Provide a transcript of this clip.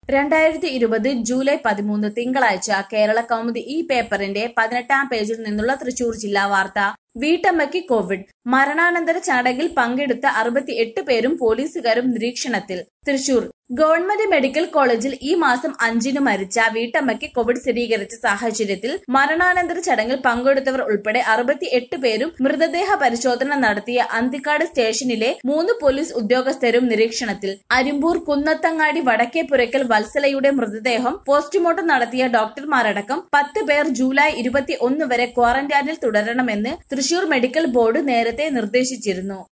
രണ്ടായിരത്തി ഇരുപത് ജൂലൈ പതിമൂന്ന് തിങ്കളാഴ്ച കേരള കൗമുദി ഈ പേപ്പറിന്റെ പതിനെട്ടാം പേജിൽ നിന്നുള്ള തൃശൂർ ജില്ലാ വാർത്ത വീട്ടമ്മയ്ക്ക് കോവിഡ് മരണാനന്തര ചടങ്ങിൽ പങ്കെടുത്ത അറുപത്തിയെട്ട് പേരും പോലീസുകാരും നിരീക്ഷണത്തിൽ തൃശൂർ ഗവൺമെന്റ് മെഡിക്കൽ കോളേജിൽ ഈ മാസം അഞ്ചിന് മരിച്ച വീട്ടമ്മയ്ക്ക് കോവിഡ് സ്ഥിരീകരിച്ച സാഹചര്യത്തിൽ മരണാനന്തര ചടങ്ങിൽ പങ്കെടുത്തവർ ഉൾപ്പെടെ അറുപത്തിയെട്ട് പേരും മൃതദേഹ പരിശോധന നടത്തിയ അന്തിക്കാട് സ്റ്റേഷനിലെ മൂന്ന് പോലീസ് ഉദ്യോഗസ്ഥരും നിരീക്ഷണത്തിൽ അരിമ്പൂർ കുന്നത്തങ്ങാടി വടക്കേപ്പുരയ്ക്കൽ വത്സലയുടെ മൃതദേഹം പോസ്റ്റ്മോർട്ടം നടത്തിയ ഡോക്ടർമാരടക്കം പത്ത് പേർ ജൂലൈ ഇരുപത്തി ഒന്ന് വരെ ക്വാറന്റൈനിൽ തുടരണമെന്ന് തൃശൂർ മെഡിക്കൽ ബോർഡ് നേരത്തെ നിർദ്ദേശിച്ചിരുന്നു